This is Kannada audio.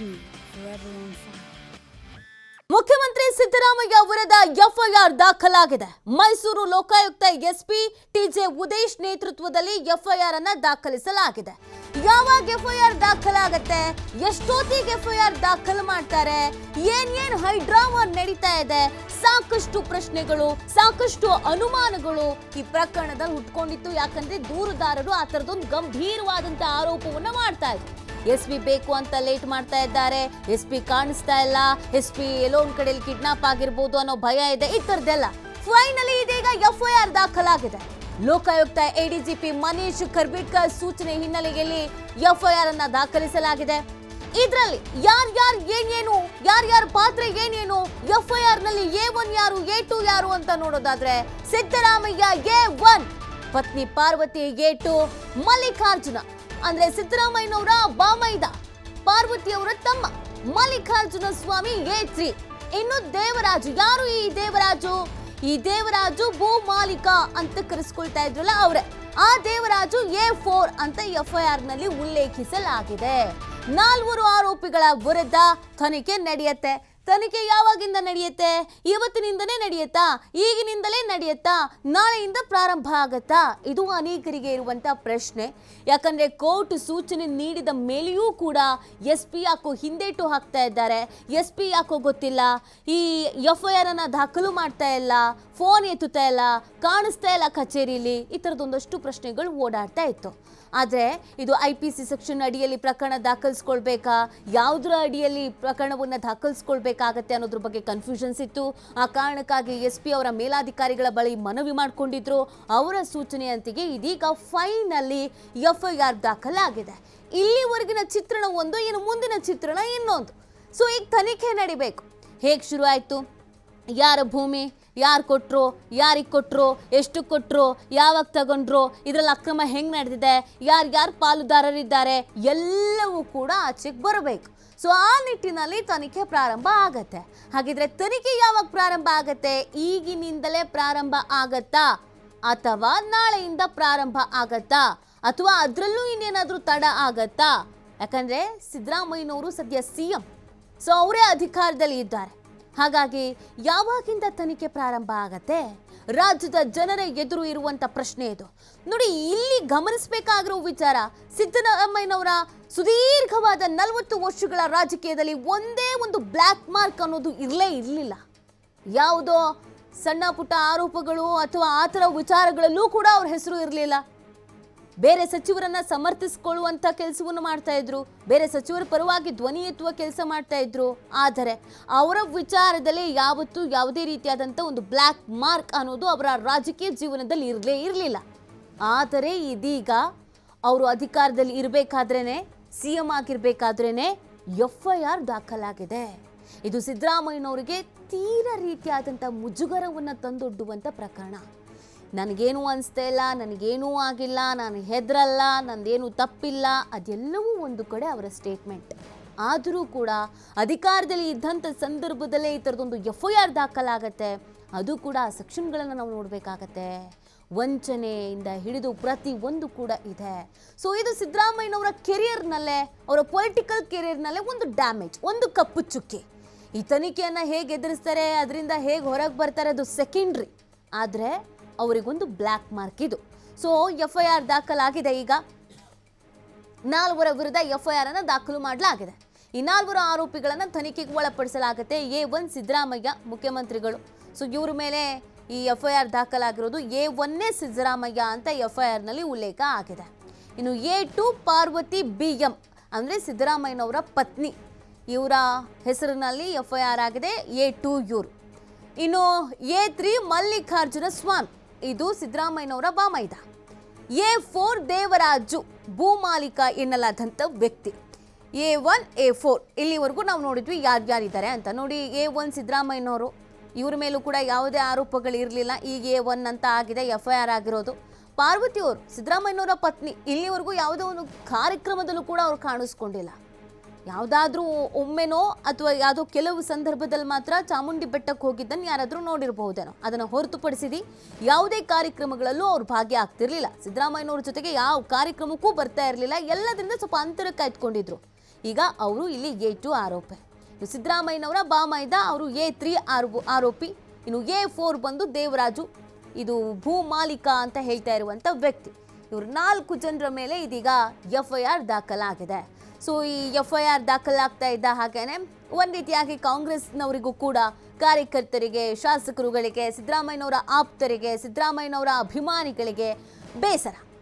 forever on fire. ಮುಖ್ಯಮಂತ್ರಿ ಸಿದ್ದರಾಮಯ್ಯ ವಿರುದ್ಧ ಎಫ್ಐಆರ್ ದಾಖಲಾಗಿದೆ ಮೈಸೂರು ಲೋಕಾಯುಕ್ತ ಎಸ್ಪಿ ಟಿಜೆ ಉದೇಶ್ ನೇತೃತ್ವದಲ್ಲಿ ಎಫ್ಐಆರ್ ಅನ್ನ ದಾಖಲಿಸಲಾಗಿದೆ ಯಾವಾಗ ಎಫ್ಐಆರ್ ದಾಖಲಾಗತ್ತೆ ಎಷ್ಟೊತ್ತಿಗೆ ಎಫ್ಐಆರ್ ದಾಖಲು ಮಾಡ್ತಾರೆ ಏನ್ ಏನ್ ಹೈಡ್ರಾಮಾ ನಡೀತಾ ಇದೆ ಸಾಕಷ್ಟು ಪ್ರಶ್ನೆಗಳು ಸಾಕಷ್ಟು ಅನುಮಾನಗಳು ಈ ಪ್ರಕರಣದಲ್ಲಿ ಹುಟ್ಕೊಂಡಿತ್ತು ಯಾಕಂದ್ರೆ ದೂರುದಾರರು ಆ ಥರದೊಂದು ಗಂಭೀರವಾದಂತ ಆರೋಪವನ್ನ ಮಾಡ್ತಾ ಇದ್ರು ಎಸ್ ಪಿ ಬೇಕು ಅಂತ ಲೇಟ್ ಮಾಡ್ತಾ ಇದ್ದಾರೆ ಎಸ್ ಪಿ ಕಾಣಿಸ್ತಾ ಇಲ್ಲ ಎಸ್ ಪಿ ಎಲ್ಲೋ ಒಂದ್ ಕಡೆಯಲ್ಲಿ ಕಿಡ್ನಾಪ್ ಆಗಿರ್ಬೋದು ಅನ್ನೋ ಭಯ ಇದೆ ಈ ಥರದ್ದೆಲ್ಲ ಫೈನಲಿ ಇದೀಗ ಎಫ್ಐಆರ್ ದಾಖಲಾಗಿದೆ ಲೋಕಾಯುಕ್ತ ಎಡಿಜಿಪಿ ಮನೀಶ್ ಖರ್ಬಿಟ್ಕರ್ ಸೂಚನೆ ಹಿನ್ನೆಲೆಯಲ್ಲಿ ಎಫ್ಐಆರ್ ಅನ್ನ ದಾಖಲಿಸಲಾಗಿದೆ ಇದರಲ್ಲಿ ಯಾರ್ಯಾರು ಏನೇನು ಯಾರ್ಯಾರ ಪಾತ್ರ ಏನೇನು ಎಫ್ಐಆರ್ ನಲ್ಲಿ ಎ ಒನ್ ಯಾರು ಎ ಟು ಯಾರು ಅಂತ ನೋಡೋದಾದ್ರೆ ಸಿದ್ದರಾಮಯ್ಯ ಎ ಒನ್ ಪತ್ನಿ ಪಾರ್ವತಿ ಎ ಟು ಮಲ್ಲಿಕಾರ್ಜುನ ಅಂದ್ರೆ ಸಿದ್ದರಾಮಯ್ಯನವರ ಬಾಮೈದ ಪಾರ್ವತಿಯವರ ತಮ್ಮ ಮಲ್ಲಿಕಾರ್ಜುನ ಸ್ವಾಮಿ ಎ ತ್ರೀ ಇನ್ನು ದೇವರಾಜು ಯಾರು ಈ ದೇವರಾಜು ಈ ದೇವರಾಜು ಭೂ ಮಾಲೀಕ ಅಂತ ಕರೆಸ್ಕೊಳ್ತಾ ಇದ್ರಲ್ಲ ಅವರೇ ಆ ದೇವರಾಜು ಎ ಫೋರ್ ಅಂತ ಎಫ್ಐಆರ್ ನಲ್ಲಿ ಉಲ್ಲೇಖಿಸಲಾಗಿದೆ ನಾಲ್ವರು ಆರೋಪಿಗಳ ವಿರುದ್ಧ ತನಿಖೆ ನಡೆಯುತ್ತೆ ತನಿಖೆ ಯಾವಾಗಿಂದ ನಡೆಯುತ್ತೆ ಇವತ್ತಿನಿಂದನೇ ನಡೆಯುತ್ತಾ ಈಗಿನಿಂದಲೇ ನಡೆಯುತ್ತಾ ನಾಳೆಯಿಂದ ಪ್ರಾರಂಭ ಆಗತ್ತಾ ಇದು ಅನೇಕರಿಗೆ ಇರುವಂತ ಪ್ರಶ್ನೆ ಯಾಕಂದ್ರೆ ಕೋರ್ಟ್ ಸೂಚನೆ ನೀಡಿದ ಮೇಲೆಯೂ ಕೂಡ ಎಸ್ ಪಿ ಯಾಕೋ ಹಿಂದೇಟು ಹಾಕ್ತಾ ಇದ್ದಾರೆ ಎಸ್ ಪಿ ಯಾಕೋ ಗೊತ್ತಿಲ್ಲ ಈ ಎಫ್ ಐ ಆರ್ ಅನ್ನ ದಾಖಲು ಮಾಡ್ತಾ ಇಲ್ಲ ಫೋನ್ ಎತ್ತುತ್ತಾ ಇಲ್ಲ ಕಾಣಿಸ್ತಾ ಇಲ್ಲ ಕಚೇರಿಲಿ ಈ ಥರದೊಂದಷ್ಟು ಪ್ರಶ್ನೆಗಳು ಓಡಾಡ್ತಾ ಇತ್ತು ಆದರೆ ಇದು ಐ ಪಿ ಸಿ ಸೆಕ್ಷನ್ ಅಡಿಯಲ್ಲಿ ಪ್ರಕರಣ ದಾಖಲಿಸ್ಕೊಳ್ಬೇಕಾ ಯಾವುದರ ಅಡಿಯಲ್ಲಿ ಪ್ರಕರಣವನ್ನು ದಾಖಲಿಸ್ಕೊಳ್ಬೇಕಾಗತ್ತೆ ಅನ್ನೋದ್ರ ಬಗ್ಗೆ ಕನ್ಫ್ಯೂಷನ್ಸ್ ಇತ್ತು ಆ ಕಾರಣಕ್ಕಾಗಿ ಎಸ್ ಪಿ ಅವರ ಮೇಲಾಧಿಕಾರಿಗಳ ಬಳಿ ಮನವಿ ಮಾಡಿಕೊಂಡಿದ್ರು ಅವರ ಸೂಚನೆಯಂತೆಯೇ ಇದೀಗ ಫೈನಲ್ಲಿ ಎಫ್ ಐ ಆರ್ ದಾಖಲಾಗಿದೆ ಇಲ್ಲಿವರೆಗಿನ ಚಿತ್ರಣ ಒಂದು ಇನ್ನು ಮುಂದಿನ ಚಿತ್ರಣ ಇನ್ನೊಂದು ಸೊ ಈಗ ತನಿಖೆ ನಡಿಬೇಕು ಹೇಗೆ ಶುರು ಆಯಿತು ಯಾರ ಭೂಮಿ ಯಾರು ಕೊಟ್ಟರು ಯಾರಿಗೆ ಕೊಟ್ಟರು ಎಷ್ಟು ಕೊಟ್ಟರು ಯಾವಾಗ ತಗೊಂಡ್ರು ಇದರಲ್ಲಿ ಅಕ್ರಮ ಹೆಂಗೆ ನಡೆದಿದೆ ಯಾರು ಯಾರು ಪಾಲುದಾರರಿದ್ದಾರೆ ಎಲ್ಲವೂ ಕೂಡ ಆಚೆಗೆ ಬರಬೇಕು ಸೊ ಆ ನಿಟ್ಟಿನಲ್ಲಿ ತನಿಖೆ ಪ್ರಾರಂಭ ಆಗತ್ತೆ ಹಾಗಿದ್ರೆ ತನಿಖೆ ಯಾವಾಗ ಪ್ರಾರಂಭ ಆಗತ್ತೆ ಈಗಿನಿಂದಲೇ ಪ್ರಾರಂಭ ಆಗತ್ತಾ ಅಥವಾ ನಾಳೆಯಿಂದ ಪ್ರಾರಂಭ ಆಗತ್ತಾ ಅಥವಾ ಅದರಲ್ಲೂ ಇನ್ನೇನಾದರೂ ತಡ ಆಗತ್ತಾ ಯಾಕಂದ್ರೆ ಸಿದ್ದರಾಮಯ್ಯನವರು ಸದ್ಯ ಸಿ ಎಂ ಸೊ ಅವರೇ ಅಧಿಕಾರದಲ್ಲಿ ಇದ್ದಾರೆ ಹಾಗಾಗಿ ಯಾವಾಗಿಂದ ತನಿಖೆ ಪ್ರಾರಂಭ ಆಗತ್ತೆ ರಾಜ್ಯದ ಜನರ ಎದುರು ಇರುವಂತ ಪ್ರಶ್ನೆ ಇದು ನೋಡಿ ಇಲ್ಲಿ ಗಮನಿಸಬೇಕಾಗಿರೋ ವಿಚಾರ ಸಿದ್ದರಾಮಯ್ಯನವರ ಸುದೀರ್ಘವಾದ ನಲವತ್ತು ವರ್ಷಗಳ ರಾಜಕೀಯದಲ್ಲಿ ಒಂದೇ ಒಂದು ಬ್ಲ್ಯಾಕ್ ಮಾರ್ಕ್ ಅನ್ನೋದು ಇರಲೇ ಇರಲಿಲ್ಲ ಯಾವುದೋ ಸಣ್ಣ ಪುಟ್ಟ ಆರೋಪಗಳು ಅಥವಾ ಆ ಥರ ವಿಚಾರಗಳಲ್ಲೂ ಕೂಡ ಅವ್ರ ಹೆಸರು ಇರಲಿಲ್ಲ ಬೇರೆ ಸಚಿವರನ್ನ ಸಮರ್ಥಿಸಿಕೊಳ್ಳುವಂತ ಕೆಲಸವನ್ನು ಮಾಡ್ತಾ ಇದ್ರು ಬೇರೆ ಸಚಿವರ ಪರವಾಗಿ ಧ್ವನಿ ಎತ್ತುವ ಕೆಲಸ ಮಾಡ್ತಾ ಇದ್ರು ಆದರೆ ಅವರ ವಿಚಾರದಲ್ಲಿ ಯಾವತ್ತೂ ಯಾವುದೇ ರೀತಿಯಾದಂಥ ಒಂದು ಬ್ಲ್ಯಾಕ್ ಮಾರ್ಕ್ ಅನ್ನೋದು ಅವರ ರಾಜಕೀಯ ಜೀವನದಲ್ಲಿ ಇರಲೇ ಇರಲಿಲ್ಲ ಆದರೆ ಇದೀಗ ಅವರು ಅಧಿಕಾರದಲ್ಲಿ ಇರಬೇಕಾದ್ರೇನೆ ಸಿ ಎಂ ಆಗಿರ್ಬೇಕಾದ್ರೇನೆ ಎಫ್ ಐ ಆರ್ ದಾಖಲಾಗಿದೆ ಇದು ಸಿದ್ದರಾಮಯ್ಯನವರಿಗೆ ತೀರ ರೀತಿಯಾದಂಥ ಮುಜುಗರವನ್ನು ತಂದೊಡ್ಡುವಂಥ ಪ್ರಕರಣ ನನಗೇನು ಅನಿಸ್ತಾ ಇಲ್ಲ ನನಗೇನೂ ಆಗಿಲ್ಲ ನಾನು ಹೆದರಲ್ಲ ನಂದೇನು ತಪ್ಪಿಲ್ಲ ಅದೆಲ್ಲವೂ ಒಂದು ಕಡೆ ಅವರ ಸ್ಟೇಟ್ಮೆಂಟ್ ಆದರೂ ಕೂಡ ಅಧಿಕಾರದಲ್ಲಿ ಇದ್ದಂಥ ಸಂದರ್ಭದಲ್ಲೇ ಈ ಥರದೊಂದು ಎಫ್ ಐ ಆರ್ ದಾಖಲಾಗತ್ತೆ ಅದು ಕೂಡ ಆ ಸೆಕ್ಷನ್ಗಳನ್ನು ನಾವು ನೋಡಬೇಕಾಗತ್ತೆ ವಂಚನೆಯಿಂದ ಹಿಡಿದು ಪ್ರತಿ ಒಂದು ಕೂಡ ಇದೆ ಸೊ ಇದು ಸಿದ್ದರಾಮಯ್ಯನವರ ಕೆರಿಯರ್ನಲ್ಲೇ ಅವರ ಪೊಲಿಟಿಕಲ್ ಕೆರಿಯರ್ನಲ್ಲೇ ಒಂದು ಡ್ಯಾಮೇಜ್ ಒಂದು ಕಪ್ಪು ಚುಕ್ಕಿ ಈ ತನಿಖೆಯನ್ನು ಹೇಗೆ ಎದುರಿಸ್ತಾರೆ ಅದರಿಂದ ಹೇಗೆ ಹೊರಗೆ ಬರ್ತಾರೆ ಅದು ಸೆಕೆಂಡ್ರಿ ಆದರೆ ಅವರಿಗೊಂದು ಬ್ಲ್ಯಾಕ್ ಮಾರ್ಕ್ ಇದು ಸೊ ಎಫ್ ಐ ಆರ್ ದಾಖಲಾಗಿದೆ ಈಗ ನಾಲ್ವರ ವಿರುದ್ಧ ಎಫ್ ಐ ಆರ್ ಅನ್ನು ದಾಖಲು ಮಾಡಲಾಗಿದೆ ಈ ನಾಲ್ವರು ಆರೋಪಿಗಳನ್ನು ತನಿಖೆಗೆ ಒಳಪಡಿಸಲಾಗುತ್ತೆ ಎ ಒನ್ ಸಿದ್ದರಾಮಯ್ಯ ಮುಖ್ಯಮಂತ್ರಿಗಳು ಸೊ ಇವ್ರ ಮೇಲೆ ಈ ಎಫ್ ಐ ಆರ್ ದಾಖಲಾಗಿರೋದು ಎ ಒನ್ನೇ ಸಿದ್ದರಾಮಯ್ಯ ಅಂತ ಎಫ್ ಐ ಆರ್ನಲ್ಲಿ ಉಲ್ಲೇಖ ಆಗಿದೆ ಇನ್ನು A two Parvathi B M ಅಂದರೆ ಸಿದ್ದರಾಮಯ್ಯನವರ ಪತ್ನಿ ಇವರ ಹೆಸರಿನಲ್ಲಿ ಎಫ್ ಐ ಆರ್ ಆಗಿದೆ ಎ ಟು ಇವರು ಇನ್ನು ಎ ತ್ರೀ ಮಲ್ಲಿಕಾರ್ಜುನ ಸ್ವಾಮಿ ಇದು ಸಿದ್ದರಾಮಯ್ಯನವರ ಬಾಮೈದ ಎ ಫೋರ್ ದೇವರಾಜು ಭೂಮಾಲೀಕ ಎನ್ನಲಾದಂಥ ವ್ಯಕ್ತಿ ಎ ಒನ್ ಎ ಫೋರ್ ಇಲ್ಲಿವರೆಗೂ ನಾವು ನೋಡಿದ್ವಿ ಯಾರ್ಯಾರಿದ್ದಾರೆ ಅಂತ ನೋಡಿ ಎ ಒನ್ ಸಿದ್ದರಾಮಯ್ಯನವರು ಇವ್ರ ಮೇಲೂ ಕೂಡ ಯಾವುದೇ ಆರೋಪಗಳು ಇರಲಿಲ್ಲ ಈಗ ಎ ಒನ್ ಅಂತ ಆಗಿದೆ ಎಫ್ ಐ ಆರ್ ಆಗಿರೋದು ಪಾರ್ವತಿ ಅವರು ಸಿದ್ದರಾಮಯ್ಯನವರ ಪತ್ನಿ ಇಲ್ಲಿವರೆಗೂ ಯಾವುದೋ ಒಂದು ಕಾರ್ಯಕ್ರಮದಲ್ಲೂ ಕೂಡ ಅವ್ರು ಕಾಣಿಸ್ಕೊಂಡಿಲ್ಲ ಯಾವುದಾದ್ರೂ ಒಮ್ಮೆನೋ ಅಥವಾ ಯಾವುದೋ ಕೆಲವು ಸಂದರ್ಭದಲ್ಲಿ ಮಾತ್ರ ಚಾಮುಂಡಿ ಬೆಟ್ಟಕ್ಕೆ ಹೋಗಿದ್ದನ್ನು ಯಾರಾದರೂ ನೋಡಿರಬಹುದೇನೋ ಅದನ್ನು ಹೊರತುಪಡಿಸಿದಿ ಯಾವುದೇ ಕಾರ್ಯಕ್ರಮಗಳಲ್ಲೂ ಅವ್ರು ಭಾಗಿಯಾಗ್ತಿರ್ಲಿಲ್ಲ ಸಿದ್ದರಾಮಯ್ಯನವ್ರ ಜೊತೆಗೆ ಯಾವ ಕಾರ್ಯಕ್ರಮಕ್ಕೂ ಬರ್ತಾ ಇರಲಿಲ್ಲ ಎಲ್ಲದರಿಂದ ಸ್ವಲ್ಪ ಅಂತರ ಕಾಯ್ದುಕೊಂಡಿದ್ರು ಈಗ ಅವರು ಇಲ್ಲಿ ಎ ಟು ಆರೋಪಿ ಇನ್ನು ಸಿದ್ದರಾಮಯ್ಯನವರ ಬಾಮೈದ ಅವರು ಎ ತ್ರೀ ಆರೋಪಿ ಇನ್ನು ಎ ಫೋರ್ ಬಂದು ದೇವರಾಜು ಇದು ಭೂ ಮಾಲೀಕ ಅಂತ ಹೇಳ್ತಾ ಇರುವಂಥ ವ್ಯಕ್ತಿ ಇವರು ನಾಲ್ಕು ಜನರ ಮೇಲೆ ಇದೀಗ ಎಫ್ ಐ ಆರ್ ದಾಖಲಾಗಿದೆ ಸೊ ಈ ಎಫ್ ಐ ಆರ್ ದಾಖಲಾಗ್ತಾ ಇದ್ದ ಹಾಗೇನೆ ಒಂದ್ ರೀತಿಯಾಗಿ ಕಾಂಗ್ರೆಸ್ನವರಿಗೂ ಕೂಡ ಕಾರ್ಯಕರ್ತರಿಗೆ ಶಾಸಕರುಗಳಿಗೆ ಸಿದ್ದರಾಮಯ್ಯನವರ ಆಪ್ತರಿಗೆ ಸಿದ್ದರಾಮಯ್ಯನವರ ಅಭಿಮಾನಿಗಳಿಗೆ ಬೇಸರ